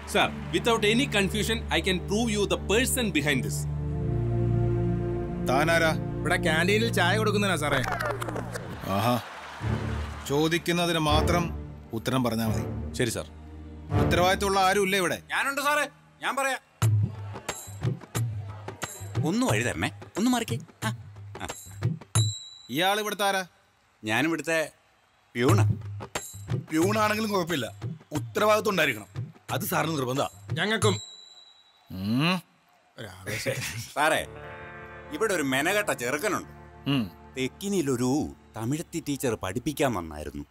Sir, without any confusion, I can prove you the person behind this. താനാരാ ഇവിടെ ക്യാൻറ്റീനിൽ ചായ കൊടുക്കുന്നതിനാ സാറേ ആഹാ ചോദിക്കുന്നതിന് മാത്രം ഉത്തരം പറഞ്ഞാൽ മതി ശരി സാർ ഉത്തരവാദിത്തമുള്ള ആരും ഇല്ല ഇവിടെ ഞാനുണ്ട് സാറേ ഞാൻ പറയാം ഒന്ന് വഴി തരണേ ഒന്ന് മറിക്കേ ഇയാൾ ഇവിടുത്തെ ആരാ ഞാനിവിടുത്തെ പ്യൂണ പ്യൂണാണെങ്കിലും കുഴപ്പമില്ല ഉത്തരവാദിത്വം ഉണ്ടായിരിക്കണം അത് സാറിന് നിർബന്ധ ഞങ്ങൾക്കും ഉം, സാറേ ഇവിടെ ഒരു മെനകെട്ട ചെറുക്കനുണ്ട് ഉം. തെക്കിനിലൊരു തമിഴത്തി ടീച്ചർ പഠിപ്പിക്കാൻ വന്നായിരുന്നു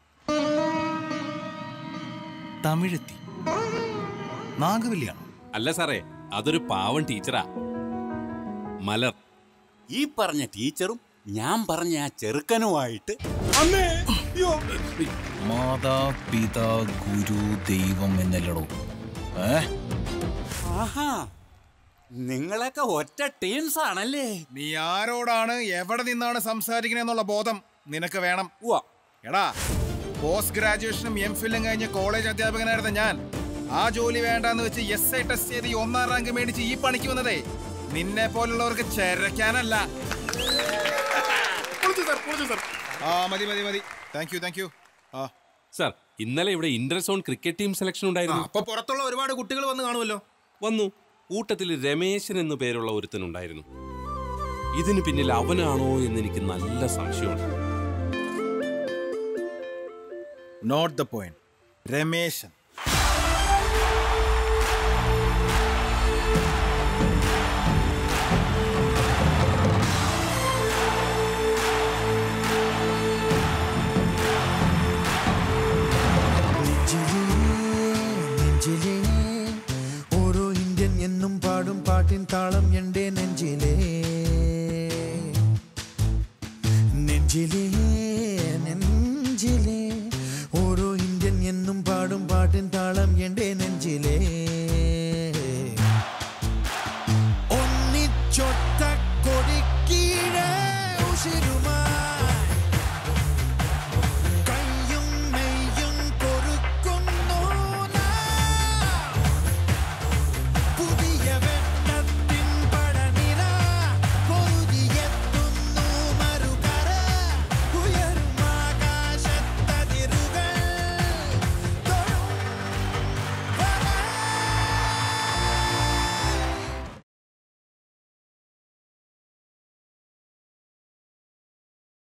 തമിഴെത്തി നാഗവല്ലിയാണോ അല്ല സാറേ അതൊരു പാവം ടീച്ചറാ മലർ ഈ പറഞ്ഞ ടീച്ചറും ഞാൻ പറഞ്ഞ ആ ചെറുക്കനുമായിട്ട് അമ്മേ അയ്യോ മാതാ പിതാ ഗുരു ദൈവം എന്നല്ലടോ ഏ ആഹാ നിങ്ങളൊക്കെ ഒറ്റ ടീംസ് ആണല്ലേ നീ ആരോടാണ് എവിടെ നിന്നാണ് സംസാരിക്കണെന്നുള്ള ബോധം നിനക്ക് വേണം ഉവ്വ. എടാ പോസ്റ്റ് ഗ്രാജുവേഷനും എം ഫില്ലും കഴിഞ്ഞ് കോളേജ് അധ്യാപകനായിരുന്ന ഞാൻ ആ ജോലി വേണ്ടാന്ന് വെച്ച് എസ് ഐ ടെസ്റ്റ് ചെയ്ത് ഈ ഒന്നാം റാങ്ക് മേടിച്ച് ഈ പണിക്ക് വന്നതേ നിന്നെ പോലുള്ളവർക്ക് ചെരക്കാനല്ല ആ മതി മതി മതി താങ്ക് യു താങ്ക് യു ആ സാർ ഇന്നലെ ഇവിടെ inter zone cricket team selection ഉണ്ടായിരുന്നു അപ്പൊ പുറത്തുള്ള ഒരുപാട് കുട്ടികൾ വന്ന് കാണുമല്ലോ വന്നു കൂട്ടത്തിൽ രമേശൻ എന്നു പേരുള്ള ഒരുത്തനുണ്ടായിരുന്നു ഇതിന് പിന്നിൽ അവനാണോ എന്ന് എനിക്ക് നല്ല സംശയമുണ്ട് നോട്ട് ദ പോയിന്റ് രമേശൻ നെഞ്ചിലേ ഓരോ ഇന്ത്യൻ എന്നും പാടും പാട്ടിൻ താളം എന്റെ നെഞ്ചിലേ നെഞ്ചിലേ നെഞ്ചിലേ ഓരോ ഇന്ത്യൻ എന്നും പാടും പാട്ടിൻ താളം എന്റെ നെഞ്ചിലേ